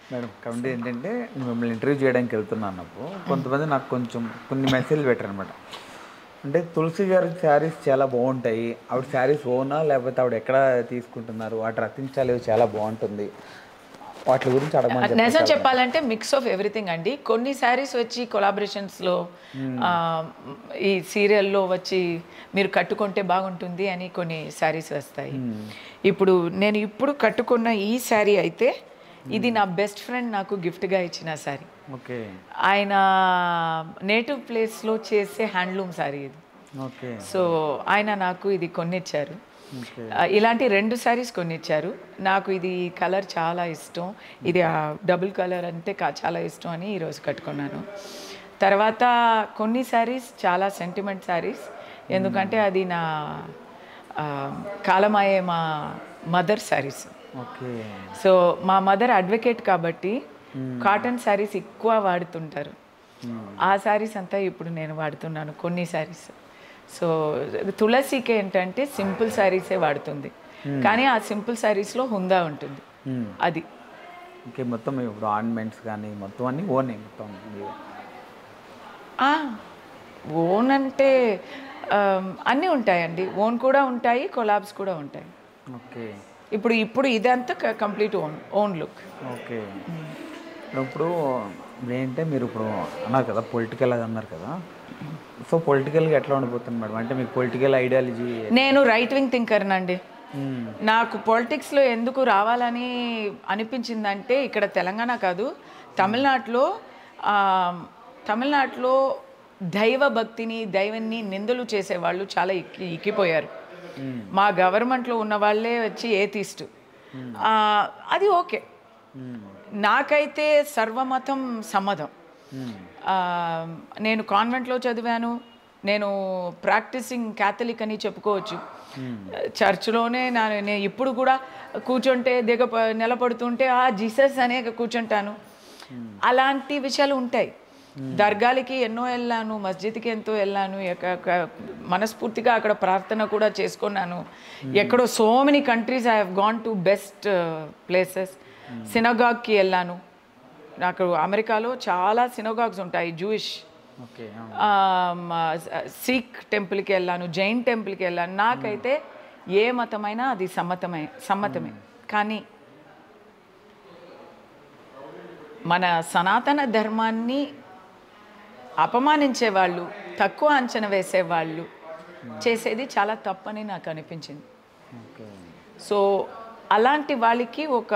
Madam కాబట్టి ఏంటంటే నేను మిమ్మల్ని ఇంటర్వ్యూ చేయడానికి వెళ్తున్నాను అన్నప్పుడు కొంతమంది నాకు కొంచెం కొన్ని మెసేజ్లు పెట్టారు అనమాట అంటే తులసి గారి శారీస్ చాలా బాగుంటాయి ఆవిడ శారీస్ ఓనా లేకపోతే ఆవిడ ఎక్కడ తీసుకుంటున్నారు వాటి రచించాలి చాలా బాగుంటుంది వాటి గురించి అడగమని చెప్పి నిజం చెప్పాలంటే మిక్స్ ఆఫ్ ఎవ్రీథింగ్ అండి కొన్ని శారీస్ వచ్చి కొలాబరేషన్స్లో ఈ సీరియల్లో వచ్చి మీరు కట్టుకుంటే బాగుంటుంది అని కొన్ని శారీస్ వస్తాయి ఇప్పుడు నేను ఇప్పుడు కట్టుకున్న ఈ శారీ అయితే ఇది నా బెస్ట్ ఫ్రెండ్ నాకు గిఫ్ట్గా ఇచ్చిన శారీ ఓకే ఆయన నేటివ్ ప్లేస్లో చేసే హ్యాండ్లూమ్ శారీ ఇది ఓకే సో ఆయన నాకు ఇది కొన్నిచ్చారు ఓకే ఆ, ఇలాంటి రెండు శారీస్ కొన్నిచ్చారు నాకు ఇది కలర్ చాలా ఇష్టం ఇది డబుల్ కలర్ అంటే కా- చాలా ఇష్టం అని ఈరోజు కట్టుకున్నాను తర్వాత కొన్ని శారీస్ చాలా సెంటిమెంట్ శారీస్ ఎందుకంటే అది నా ఆ, కాలమయ్యే మా మదర్ శారీస్ ఓకే సో మా మదర్ అడ్వకేట్ కాబట్టి కాటన్ శారీస్ ఎక్కువ వాడుతుంటారు ఆ శారీస్ అంతా ఇప్పుడు నేను వాడుతున్నాను కొన్ని శారీస్ సో తులసికి ఏంటంటే సింపుల్ శారీసే వాడుతుంది కానీ ఆ సింపుల్ శారీస్లో హుందా ఉంటుంది అది ఓకే మొత్తం ఇప్పుడు ఆర్నమెంట్స్ కానీ మొత్తం అన్నీ ఓనే మొత్తం మీవే. ఆ, ఓన్ అంటే ఆమ్, అన్నీ ఉంటాయండి ఓన్ కూడా ఉంటాయి కొలాబ్స్ కూడా ఉంటాయి ఓకే ఇప్పుడు ఇప్పుడు ఇదంతా complete own own look okay ఇప్పుడు ఏంటంటే మీరు ఇప్పుడు అన్నారు కదా పొలిటికల్ అది అన్నారు కదా సో పొలిటికల్గా ఎట్లా ఉండిపోతుంది మేడం అంటే మీకు పొలిటికల్ ఐడియాలజీ నేను రైట్ వింగ్ థింకర్నండి నాకు పాలిటిక్స్లో ఎందుకు రావాలని అనిపించిందంటే ఇక్కడ తెలంగాణ కాదు తమిళనాడులో ఆ, తమిళనాడులో దైవ భక్తిని దైవాన్ని నిందలు చేసేవాళ్ళు చాలా ఎక్కి ఎక్కిపోయారు మా గవర్నమెంట్లో ఉన్న వాళ్ళే వచ్చి ఏతిస్ట్ అది ఓకే నాకైతే సర్వమతం సమ్మతం ఆ, నేను కాన్వెంట్లో చదివాను నేను ప్రాక్టీసింగ్ క్యాథలిక్ అని చెప్పుకోవచ్చు చర్చ్లోనే నా నేను ఇప్పుడు కూడా కూర్చుంటే దిగ నిలబడుతుంటే ఆ జీసస్ అనే కూర్చుంటాను అలాంటి విషయాలు ఉంటాయి దర్గాలకి ఎన్నో వెళ్ళాను మస్జిద్కి ఎంతో వెళ్ళాను ఎక్క- ఎక్క- మనస్ఫూర్తిగా అక్కడ ప్రార్థన కూడా చేసుకున్నాను ఎక్కడో so many countries I have gone to best places సినగాగ్కి వెళ్ళాను నాకు అమెరికాలో చాలా సినగాగ్స్ ఉంటాయి జూయిష్ ఓకే సిక్ టెంపుల్కి వెళ్ళాను జైన్ టెంపుల్కి వెళ్ళాను నాకైతే ఏ మతమైనా అది సమ్మతమే సమ్మతమే కానీ మన సనాతన ధర్మాన్ని అపమానించే వాళ్ళు తక్కువ అంచనా వేసేవాళ్ళు చేసేది చాలా తప్పని నాకు అనిపించింది ఓకే సో అలాంటి వాళ్ళకి ఒక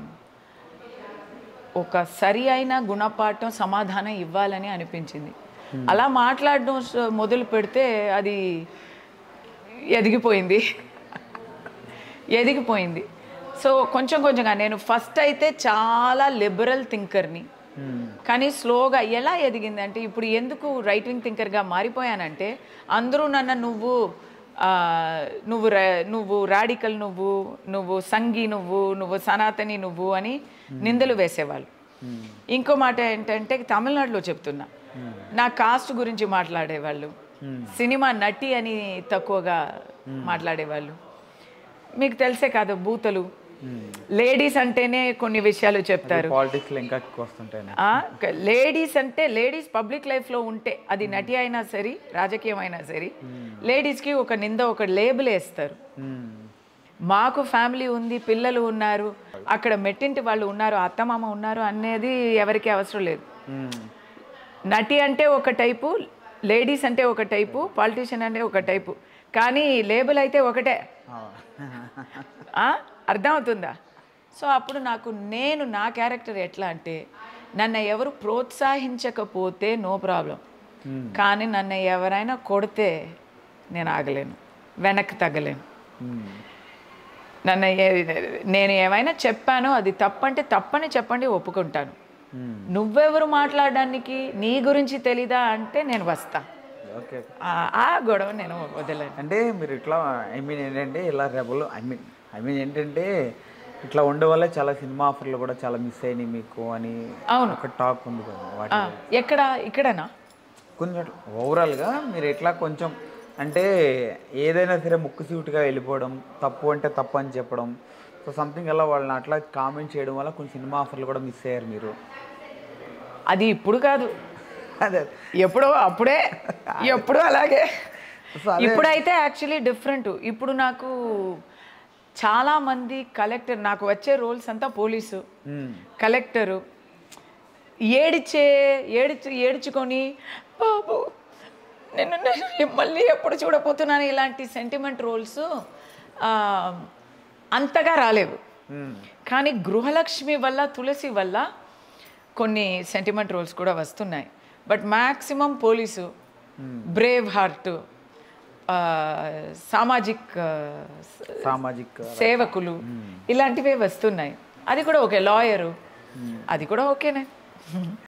ఒక సరి అయిన గుణపాఠం సమాధానం ఇవ్వాలని అనిపించింది అలా మాట్లాడడం స- మొదలు పెడితే అది ఎదిగిపోయింది ఎదిగిపోయింది సో కొంచెం కొంచెంగా నేను ఫస్ట్ అయితే చాలా లిబరల్ థింకర్ని కానీ స్లోగా ఎలా ఎదిగిందంటే ఇప్పుడు ఎందుకు రైట్ వింగ్ థింకర్గా మారిపోయానంటే అందరూ నన్ను నువ్వు ఆ, నువ్వు రా- నువ్వు రాడికల్ నువ్వు నువ్వు సంగి నువ్వు నువ్వు సనాతని నువ్వు అని నిందలు వేసేవాళ్ళు ఇంకో మాట ఏంటంటే తమిళనాడులో చెప్తున్నా నా కాస్ట్ గురించి మాట్లాడేవాళ్ళు సినిమా నటి అని తక్కువగా మాట్లాడేవాళ్ళు మీకు తెలిసే కాదు బూతలు లేడీస్ అంటేనే కొన్ని విషయాలు చెప్తారు పాలిటిక్స్లో ఇంకా ఎక్కువ వస్తుంటాయి లేడీస్ అంటే లేడీస్ పబ్లిక్ లైఫ్లో ఉంటే అది నటి అయినా సరే రాజకీయం అయినా సరే లేడీస్కి ఒక నింద ఒక లేబుల్ వేస్తారు మాకు ఫ్యామిలీ ఉంది పిల్లలు ఉన్నారు అక్కడ మెట్టింటి వాళ్ళు ఉన్నారు అత్తమామ ఉన్నారు అనేది ఎవరికి అవసరం లేదు నటి అంటే ఒక టైపు లేడీస్ అంటే ఒక టైపు పాలిటీషియన్ అంటే ఒక టైపు కానీ లేబుల్ అయితే ఒకటే ఆ? అర్థమవుతుందా సో అప్పుడు నాకు నేను నా క్యారెక్టర్ ఎట్లా అంటే నన్ను ఎవరు ప్రోత్సహించకపోతే నో ప్రాబ్లం కానీ నన్ను ఎవరైనా కొడితే నేను ఆగలేను వెనక్కి తగ్గలేను నన్ను ఏ- నేను ఏమైనా చెప్పానో అది తప్పంటే తప్పని చెప్పండి ఒప్పుకుంటాను నువ్వెవరు మాట్లాడడానికి నీ గురించి తెలీదా అంటే నేను వస్తా ఓకే ఆ- ఆ గొడవ నేను వదలను అంటే మీరు ఇట్లా ఐ మీన్ ఏంటంటే ఇలా rebel I mean I mean ఏంటంటే ఇట్లా ఉండే వల్ల చాలా సినిమా ఆఫర్లు కూడా చాలా మిస్ అయినాయి మీకు అని అవును. ఒక టాక్ ఉంది కదా వాటి ఆ, ఎక్కడ ఇక్కడనా కొంచెం ఓవరాల్గా మీరు ఎట్లా కొంచెం అంటే ఏదైనా సరే ముక్కు సూటిగా వెళ్ళిపోవడం తప్పు అంటే తప్పు అని చెప్పడం సో సంథింగ్ అలా వాళ్ళని అట్లా కామెంట్ చేయడం వల్ల కొన్ని సినిమా ఆఫర్లు కూడా మిస్ అయ్యారు మీరు అది ఇప్పుడు కాదు అదే ఎప్పుడో అప్పుడే ఎప్పుడూ అలాగే సో అదే ఇప్పుడైతే యాక్చువల్లీ డిఫరెంట్ ఇప్పుడు నాకు చాలా మంది కలెక్టర్ నాకు వచ్చే రోల్స్ అంతా పోలీసు మ్మ్. కలెక్టరు ఏడిచే ఏడిచి ఏడ్చుకొని బాబు నేను నేను మళ్ళీ ఎప్పుడు చూడపోతున్నాను ఇలాంటి సెంటిమెంట్ రోల్స్ అంతగా రాలేవు మ్మ్. కానీ గృహలక్ష్మి వల్ల తులసి వల్ల కొన్ని సెంటిమెంట్ రోల్స్ కూడా వస్తున్నాయి but maximum police brave heart సామాజిక్ ఆ, సామాజిక సేవకులు ఇలాంటివే వస్తున్నాయి అది కూడా ఓకే లాయరు అది కూడా ఓకేనే